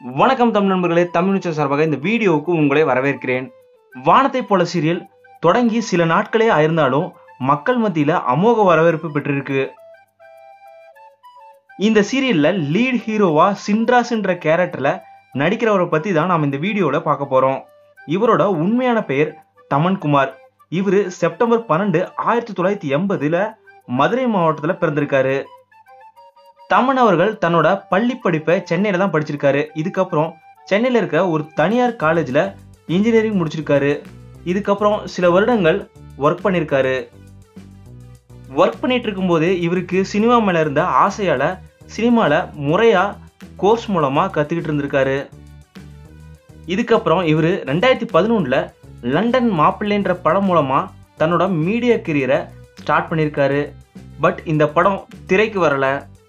வணக்கம் தமிழ் நண்பர்களே தமிழ் நிச்சயம் சார்பாக இந்த வீடியோவுக்கு உங்களை வரவேற்கிறேன் வானத்தை போல சீரியல் தொடங்கி சில நாட்களே ஆயிருந்தாலும் மக்கள் மத்தியில அமோக வரவேற்பு பெற்றிருக்கு இந்த சீரியல்ல லீட் ஹீரோவா சின்ராஸ்ன்ற கேரக்டர்ல நடிக்கிறவரை பத்தி தான் நாம் இந்த வீடியோல பார்க்க போறோம் இவரோட உண்மையான பெயர் தமன்குமார் இவரு செப்டம்பர் பன்னெண்டு ஆயிரத்தி தொள்ளாயிரத்தி எண்பதுல மதுரை மாவட்டத்துல பிறந்திருக்காரு தமன் அவர்கள் தன்னோட பள்ளி படிப்பை சென்னையில தான் படிச்சிருக்காரு இதுக்கப்புறம் சென்னையில இருக்க ஒரு தனியார் காலேஜ்ல இன்ஜினியரிங் முடிச்சிருக்காரு இதுக்கப்புறம் சில வருடங்கள் ஒர்க் பண்ணியிருக்காரு ஒர்க் பண்ணிட்டு இருக்கும்போது இவருக்கு சினிமா மேல இருந்த ஆசையால சினிமால முறையா கோர்ஸ் மூலமா கத்துக்கிட்டு இருந்திருக்காரு இதுக்கப்புறம் இவர் ரெண்டாயிரத்தி பதினொன்றுல லண்டன் மாப்பிள்ளைன்ற படம் மூலமா தன்னோட மீடியா கெரியரை ஸ்டார்ட் பண்ணியிருக்காரு பட் இந்த படம் திரைக்கு வரல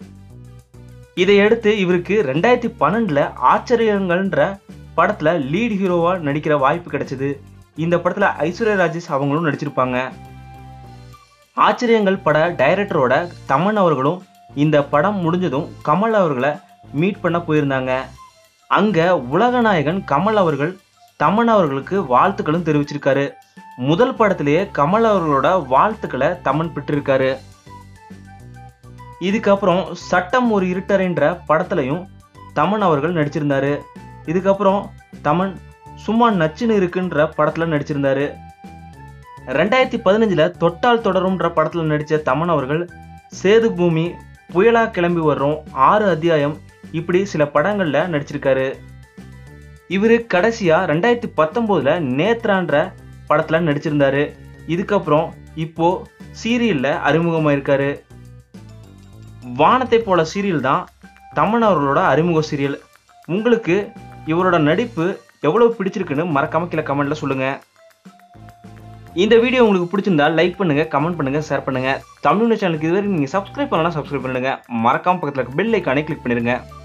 இதையடுத்து இவருக்கு ரெண்டாயிரத்தி பன்னெண்டுல ஆச்சரியங்கள்ன்ற படத்துல லீட் ஹீரோவா நடிக்கிற வாய்ப்பு கிடைச்சது இந்த படத்துல ஐஸ்வர்யா ராஜேஷ் அவங்களும் நடிச்சிருப்பாங்க ஆச்சரியங்கள் பட டைரக்டரோட தமன் அவர்களும் இந்த படம் முடிஞ்சதும் கமல் அவர்களை மீட் பண்ண போயிருந்தாங்க அங்க உலகநாயகன் கமல் அவர்கள் தமன் அவர்களுக்கு வாழ்த்துக்களும் தெரிவிச்சிருக்காரு முதல் படத்திலேயே கமல் அவர்களோட வாழ்த்துக்களை தமன் பெற்றிருக்காரு இதுக்கப்புறம் சட்டம் ஒரு இருட்டறைன்ற படத்துலையும் தமன் அவர்கள் நடிச்சிருந்தாரு இதுக்கப்புறம் தமன் சும்மா நச்சுன்னு இருக்குன்ற படத்துல நடிச்சிருந்தாரு ரெண்டாயிரத்தி பதினஞ்சுல தொட்டால் தொடரும்ன்ற படத்துல நடிச்ச தமன் அவர்கள் சேது பூமி புயலா கிளம்பி வர்றோம் ஆறு அத்தியாயம் இப்படி சில படங்கள்ல நடிச்சிருக்காரு இவரு கடைசியா ரெண்டாயிரத்தி பத்தொன்பதுல நேத்ரான்ற படத்துல நடிச்சிருந்தாரு இதுக்கப்புறம் இப்போ சீரியல்ல அறிமுகமாயிருக்காரு வானத்தை போல சீரியல் தான் தமன் அவர்களோட அறிமுக சீரியல் உங்களுக்கு இவரோட நடிப்பு எவ்வளவு பிடிச்சிருக்குன்னு மறக்காம கீழே கமெண்ட்ல சொல்லுங்க இந்த வீடியோ உங்களுக்கு பிடிச்சிருந்தா லைக் பண்ணுங்க கமெண்ட் பண்ணுங்க ஷேர் பண்ணுங்க தமிழ் சேனலுக்கு இதுவரை நீங்க சப்ஸ்கிரைப் பண்ணலாம் சப்ஸ்கிரைப் பண்ணுங்க மறக்காம பக்கத்துல பெல் ஐக்கானே கிளிக் பண்ணிருங்க